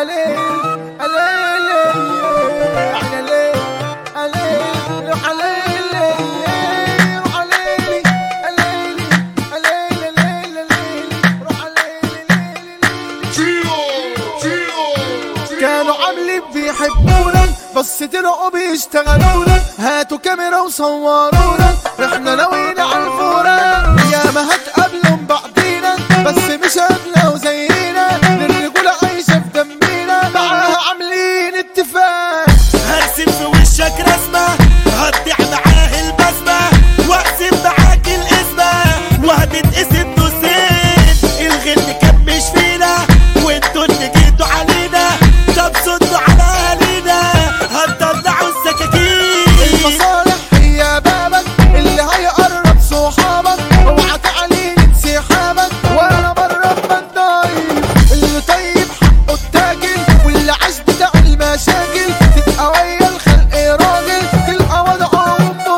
عليه عليه عليه عليه روح عليه روح عليه عليه عليه عليه روح عليه كانوا عاملين بيحبونا بس طلعوا بيشتغلونا هاتوا كاميرا وصورونا احنا ناويين على الفورة يا ما هتقابلهم بعضينا بس مش هتلاقوا زينا للرجولة عايشة في دمنا معاها عاملين اتفاق هرسم في وشك رسمة هتضيع معاه البسمة واقسم معاك الاسمة وهتتقسم نصين الغل كان مش فينا وانتوا اللي جيتوا علينا طب صدوا على اهالينا هتطلعوا السكاكين المصالح هي بابك اللي هيقرب صحابك اوعى تعلي انسحابك وانا بره بضايق اللي طيب حقه التاجل واللي عاش بتاع المشاكل تبقى ويا الخلق راجل تلقى وضعه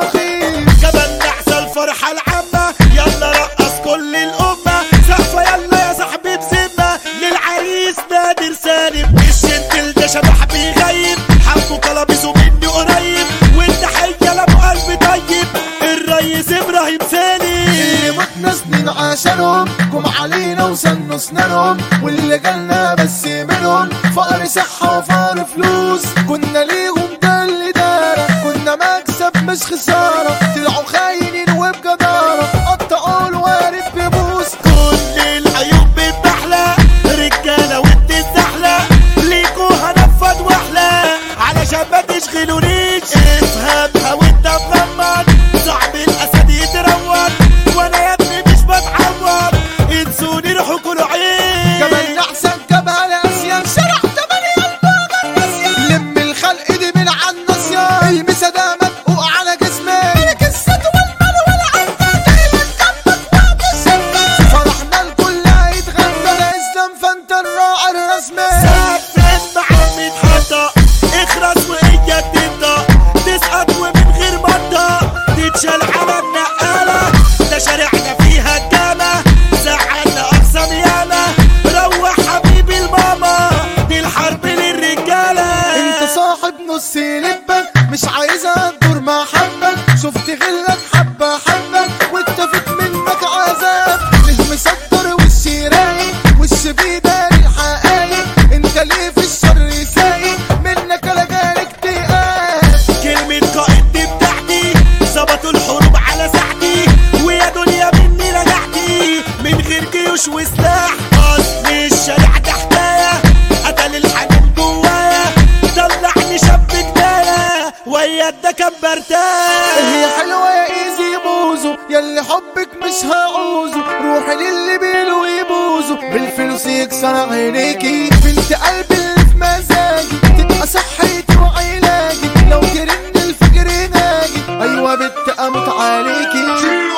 مخيف كمان نحسى الفرحة العامة يلا رقص كل الأمة سقفة يلا يا صاحبي بذمة للعريس نادر سالم الشنتل ده شبح بيغيب حبه كلابيسه مني قريب والتحية لأبو قلب طيب الريس إبراهيم اللي سالم متنا سنين عشانهم جم علينا وسنوا سنانهم واللي جالنا بس منهم فقر صحة وفقر فلوس كنا ليهم ده اللي دارة كنا مكسب مش خسارة طلعوا خاينين وبجدارة قطعوا الوارد ببوس كل العيوب بتحلى رجالة وبتتزحلق ليكوا هنفض واحلى علشان ما تشغلونيش افهمها وانت مغمض صعب الاسد يتروض وانا يا ابني مش بتعوض انسوني روحوا كلوا عين كمان احسن جبهة لاسيا شرع تمانية البابا ناسيا لم الخلق دي من عالناسيا المسا ده مدقوق على جسمي قصته والمال والعفة دايما جنبك وابو سنة فرحنا الكل هيتغنى الاسلام فانت الراعي الرسمي سافرت محمد حطة اخرس وهي تنطق تسقط ومن غير منطق تتشال على النقالة ده شارعنا فيها الجامة زعلنا أقسام ياما روح حبيبي الماما دي الحرب للرجالة انت صاحب نص لبك مش عايزها تدور مع حبك شفت غلك حبة حبة واتفت منك عذاب ليه مسطر وش رايق وش بيداري الحقايق انت ليه في الشر سايق منك لا جالك اكتئاب كلمة قائد دي بتاعتي ظبطوا الحروب على ساعتي ويا دنيا مني رجعتي من غير جيوش وسلاح اصل الشارع ده حكاية قتل الحنين جوايا طلعني شاب جناية ويا ده كان برتاح هي حلوة يا ايزي بوزو ياللي حبك مش هعوزه روحي للي بيلو يبوزو بالفلوس يكسر عينيكي بنت قلبي اللي في مزاجي تبقى صحتي وعلاجي لو جرن الفجر ناجي ايوه بنت اموت عليكي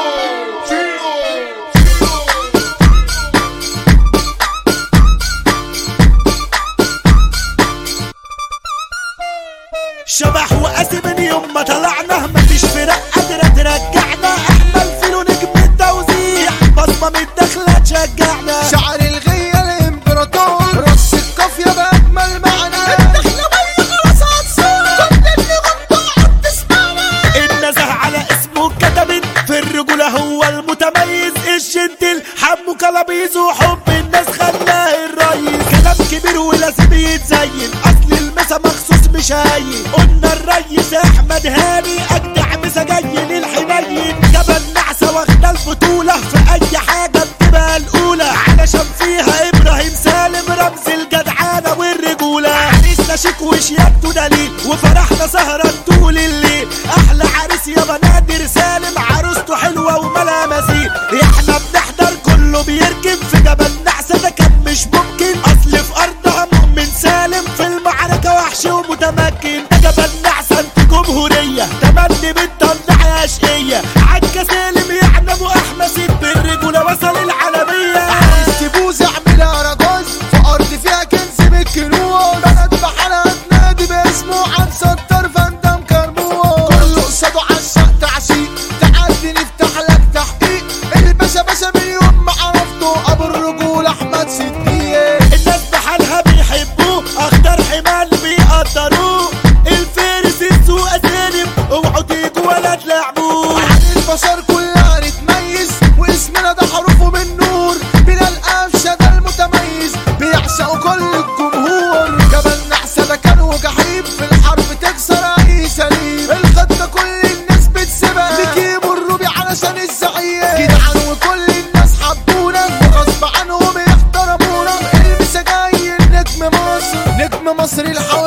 شبح وقاسي من يوم ما طلعنا مفيش فرق قادرة ترجعنا احمل فيلو نجم التوزيع بصمة من الدخلة تشجعنا شعر الغية الامبراطور رص القافية بأجمل معنى الدخلة بيا خلاص هتصور كل اللي غلطوا قعد تسمعنا النزه على اسمه كتبت في الرجولة هو المتميز الجنتل حمو كلابيز وحب الناس خلاه الريس كلام كبير ولازم يتزين اصل المسا مخصوص مش هاين قلنا الريس احمد هاني اجدع مسا جاي للحنين جبل نعسة واخدة البطولة في اي حاجة بتبقى الاولى علشان فيها ابراهيم سالم رمز الجدعانة والرجولة عريسنا شيك وشياكته دليل وفرحنا سهرة طول الليل احلى عريس يابا نادر سالم عروسته حلوة وملا مثيل احنا بنحضر كله بيركب في جبل نعسة ده كان مش ممكن اصل في ارضها مؤمن سالم في المعركة وحش ومتمكن ده جبل نعسة انت جمهورية تمني بتطلع اشقية عكا سالم يعني ابو احمد سيد بالرجولة وصل العالمية عايز تبوظ اعملها رجاز في ارض فيها كنز بالكنوز بلد بحالها تنادي باسمه عن ستار فندم كرموز كله قصاده عالشق تعشيق تعدي نفتح لك تحقيق الباشا باشا من يوم ما عرفته ابو الرجولة احمد صديق مصر الحوالي